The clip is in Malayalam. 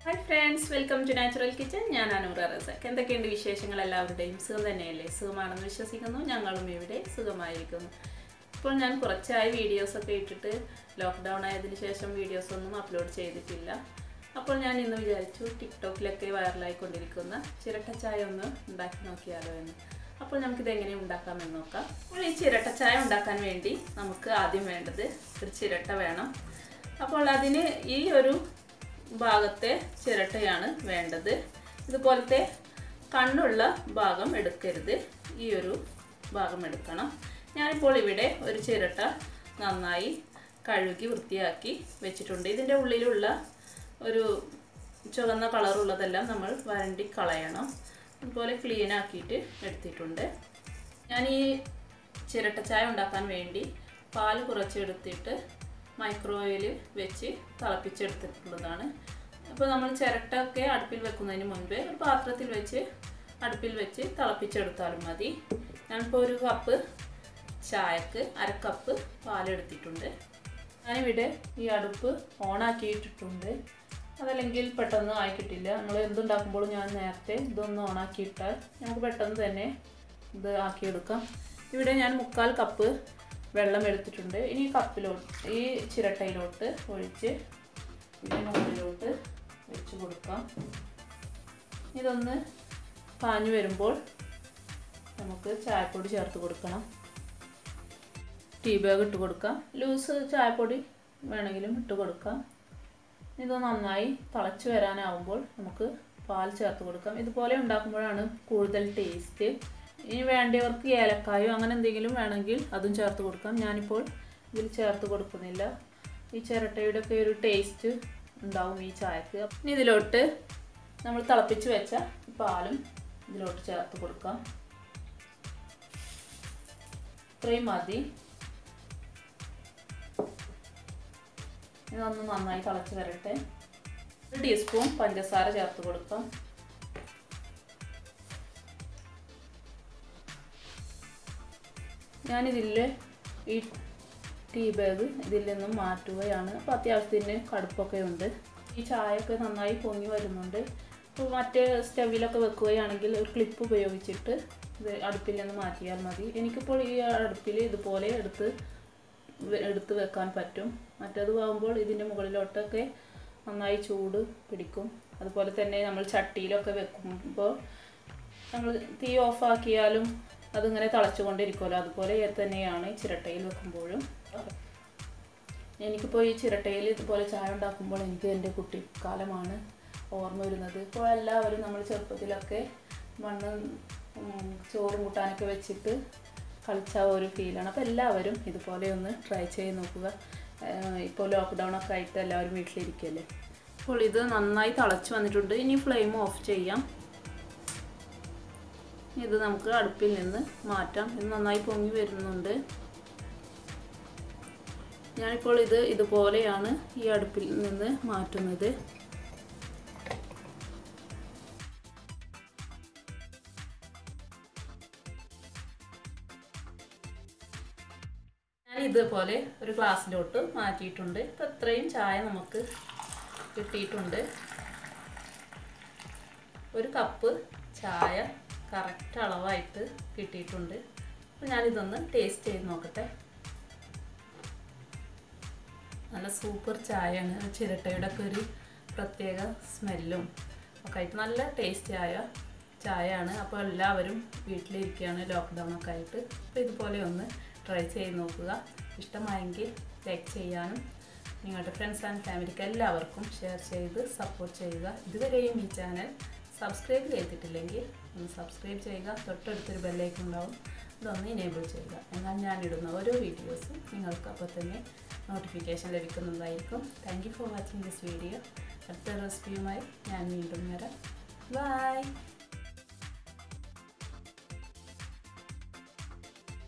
hi friends welcome to natural kitchen ഞാൻ അനൂറ റസാക്ക് എന്തൊക്കെയുണ്ട് വിശേഷങ്ങൾ എല്ലാവരുടെയും സുഖം തന്നെയല്ലേ സുഖമാണെന്ന് വിശ്വസിക്കുന്നു ഞങ്ങളും ഇവിടെ സുഖമായിരിക്കുന്നു ഇപ്പോൾ ഞാൻ കുറച്ചായി വീഡിയോസൊക്കെ ഇട്ടിട്ട് ലോക്ക്ഡൗൺ ആയതിനു ശേഷം വീഡിയോസ് ഒന്നും അപ്ലോഡ് ചെയ്തിട്ടില്ല അപ്പോൾ ഞാൻ ഇന്ന് വിചാരിച്ചു ടിക്ടോക്കിലൊക്കെ വൈറലായിക്കൊണ്ടിരിക്കുന്ന ചിരട്ട ചായ ഒന്ന് ഉണ്ടാക്കി നോക്കിയാലോ എന്ന് അപ്പോൾ നമുക്കിത് എങ്ങനെ ഉണ്ടാക്കാമെന്ന് നോക്കാം അപ്പോൾ ഈ ചിരട്ട ചായ ഉണ്ടാക്കാൻ വേണ്ടി നമുക്ക് ആദ്യം വേണ്ടത് ഒരു ചിരട്ട വേണം അപ്പോൾ അതിന് ഈ ഒരു ഭാഗത്തെ ചിരട്ടയാണ് വേണ്ടത് ഇതുപോലത്തെ കണ്ണുള്ള ഭാഗം എടുക്കരുത് ഈ ഒരു ഭാഗം എടുക്കണം ഞാനിപ്പോൾ ഇവിടെ ഒരു ചിരട്ട നന്നായി കഴുകി വൃത്തിയാക്കി വെച്ചിട്ടുണ്ട് ഇതിൻ്റെ ഉള്ളിലുള്ള ഒരു ചുവന്ന കളറുള്ളതെല്ലാം നമ്മൾ വരണ്ടി കളയണം അതുപോലെ ക്ലീൻ ആക്കിയിട്ട് എടുത്തിട്ടുണ്ട് ഞാൻ ഈ ചിരട്ട ചായ ഉണ്ടാക്കാൻ വേണ്ടി പാൽ കുറച്ചെടുത്തിട്ട് മൈക്രോവേവിൽ വെച്ച് തിളപ്പിച്ചെടുത്തിട്ടുള്ളതാണ് അപ്പോൾ നമ്മൾ ചിരട്ടൊക്കെ അടുപ്പിൽ വെക്കുന്നതിന് മുൻപ് ഒരു പാത്രത്തിൽ വെച്ച് അടുപ്പിൽ വെച്ച് തിളപ്പിച്ചെടുത്താലും മതി ഞാനിപ്പോൾ ഒരു കപ്പ് ചായക്ക് അര കപ്പ് പാലെടുത്തിട്ടുണ്ട് ഞാനിവിടെ ഈ അടുപ്പ് ഓണാക്കിയിട്ടിട്ടുണ്ട് അതല്ലെങ്കിൽ പെട്ടെന്ന് ആയി കിട്ടില്ല നമ്മൾ എന്തുണ്ടാക്കുമ്പോഴും ഞാൻ നേരത്തെ ഇതൊന്ന് ഓണാക്കിയിട്ടാൽ നമുക്ക് പെട്ടെന്ന് തന്നെ ഇത് ആക്കിയെടുക്കാം ഇവിടെ ഞാൻ മുക്കാൽ കപ്പ് വെള്ളം എടുത്തിട്ടുണ്ട് ഇനി ഈ കപ്പിലോട്ട് ഈ ചിരട്ടയിലോട്ട് ഒഴിച്ച് ഇതിന് മുകളിലോട്ട് വെച്ച് കൊടുക്കാം ഇതൊന്ന് പാഞ്ഞു വരുമ്പോൾ നമുക്ക് ചായപ്പൊടി ചേർത്ത് കൊടുക്കണം ടീ ബാഗ് ഇട്ട് കൊടുക്കാം ലൂസ് ചായപ്പൊടി വേണമെങ്കിലും ഇട്ട് കൊടുക്കാം ഇത് നന്നായി തിളച്ച് വരാനാവുമ്പോൾ നമുക്ക് പാൽ ചേർത്ത് കൊടുക്കാം ഇതുപോലെ ഉണ്ടാക്കുമ്പോഴാണ് കൂടുതൽ ടേസ്റ്റ് ഇനി വേണ്ടവർക്ക് ഏലക്കായോ അങ്ങനെ എന്തെങ്കിലും വേണമെങ്കിൽ അതും ചേർത്ത് കൊടുക്കാം ഞാനിപ്പോൾ ഇതിൽ ചേർത്ത് കൊടുക്കുന്നില്ല ഈ ചിരട്ടയുടെ ഒക്കെ ഒരു ടേസ്റ്റ് ഉണ്ടാവും ഈ ചായക്ക് ഇനി ഇതിലോട്ട് നമ്മൾ തിളപ്പിച്ച് വെച്ച പാലും ഇതിലോട്ട് ചേർത്ത് കൊടുക്കാം ഇത്രയും മതി ഇതൊന്ന് നന്നായി തിളച്ച് വരട്ടെ ഒരു ടീസ്പൂൺ പഞ്ചസാര ചേർത്ത് കൊടുക്കാം ഞാനിതിൽ ഈ ടീ ബാഗ് ഇതിൽ നിന്നും മാറ്റുകയാണ് അപ്പോൾ അത്യാവശ്യത്തിന് കടുപ്പൊക്കെ ഉണ്ട് ഈ ചായയൊക്കെ നന്നായി പൊങ്ങി വരുന്നുണ്ട് അപ്പോൾ മറ്റേ സ്റ്റവിലൊക്കെ വെക്കുകയാണെങ്കിൽ ഒരു ക്ലിപ്പ് ഉപയോഗിച്ചിട്ട് ഇത് അടുപ്പിൽ നിന്ന് മാറ്റിയാൽ മതി എനിക്കിപ്പോൾ ഈ അടുപ്പിൽ ഇതുപോലെ എടുത്ത് എടുത്ത് വെക്കാൻ പറ്റും മറ്റേത് ആകുമ്പോൾ ഇതിൻ്റെ മുകളിലോട്ടൊക്കെ നന്നായി ചൂട് പിടിക്കും അതുപോലെ തന്നെ നമ്മൾ ചട്ടിയിലൊക്കെ വെക്കുമ്പോൾ നമ്മൾ തീ ഓഫാക്കിയാലും അതിങ്ങനെ തിളച്ചുകൊണ്ടിരിക്കുമല്ലോ അതുപോലെ തന്നെയാണ് ഈ ചിരട്ടയിൽ വെക്കുമ്പോഴും എനിക്കിപ്പോൾ ഈ ചിരട്ടയിൽ ഇതുപോലെ ചായ ഉണ്ടാക്കുമ്പോൾ എനിക്ക് എൻ്റെ കുട്ടിക്കാലമാണ് ഓർമ്മ വരുന്നത് ഇപ്പോൾ എല്ലാവരും നമ്മൾ ചെറുപ്പത്തിലൊക്കെ മണ്ണ് ചോറും കൂട്ടാനൊക്കെ വെച്ചിട്ട് കളിച്ച ഒരു ഫീലാണ് അപ്പോൾ എല്ലാവരും ഇതുപോലെ ഒന്ന് ട്രൈ ചെയ്ത് നോക്കുക ഇപ്പോൾ ലോക്ക്ഡൗൺ ഒക്കെ ആയിട്ട് എല്ലാവരും വീട്ടിലിരിക്കല്ലേ അപ്പോൾ ഇത് നന്നായി തിളച്ച് വന്നിട്ടുണ്ട് ഇനി ഫ്ലെയിം ഓഫ് ചെയ്യാം ഇത് നമുക്ക് അടുപ്പിൽ നിന്ന് മാറ്റാം ഇത് നന്നായി പൊങ്ങി വരുന്നുണ്ട് ഞാനിപ്പോൾ ഇത് ഇതുപോലെയാണ് ഈ അടുപ്പിൽ നിന്ന് മാറ്റുന്നത് ഞാൻ ഇതുപോലെ ഒരു ഗ്ലാസ്സിലോട്ട് മാറ്റിയിട്ടുണ്ട് ഇപ്പം ഇത്രയും ചായ നമുക്ക് കിട്ടിയിട്ടുണ്ട് ഒരു കപ്പ് ചായ കറക്റ്റ് അളവായിട്ട് കിട്ടിയിട്ടുണ്ട് അപ്പോൾ ഞാനിതൊന്ന് ടേസ്റ്റ് ചെയ്ത് നോക്കട്ടെ നല്ല സൂപ്പർ ചായയാണ് ചിരട്ടയുടെ ഒക്കെ ഒരു പ്രത്യേക സ്മെല്ലും ഒക്കെ ആയിട്ട് നല്ല ടേസ്റ്റ് ആയ ചായയാണ് അപ്പോൾ എല്ലാവരും വീട്ടിലിരിക്കുകയാണ് ലോക്ക്ഡൗൺ ഒക്കെ ആയിട്ട് അപ്പോൾ ഇതുപോലെ ഒന്ന് ട്രൈ ചെയ്ത് നോക്കുക ഇഷ്ടമായെങ്കിൽ ലൈക്ക് ചെയ്യാനും നിങ്ങളുടെ ഫ്രണ്ട്സ് ആൻഡ് ഫാമിലിക്ക് എല്ലാവർക്കും ഷെയർ ചെയ്ത് സപ്പോർട്ട് ചെയ്യുക ഇതുവരെയും ഈ ചാനൽ സബ്സ്ക്രൈബ് ചെയ്തിട്ടില്ലെങ്കിൽ ഒന്ന് സബ്സ്ക്രൈബ് ചെയ്യുക തൊട്ടടുത്തൊരു ബെല്ലൈക്കൺ ഉണ്ടാവും ഇതൊന്ന് ഇനേബിൾ ചെയ്യുക എന്നാൽ ഞാനിടുന്ന ഓരോ വീഡിയോസും നിങ്ങൾക്ക് അപ്പോൾ തന്നെ നോട്ടിഫിക്കേഷൻ ലഭിക്കുന്നതായിരിക്കും thank you for watching this video അടുത്ത റെസിപ്പിയുമായി ഞാൻ വീണ്ടും വരാം ബൈ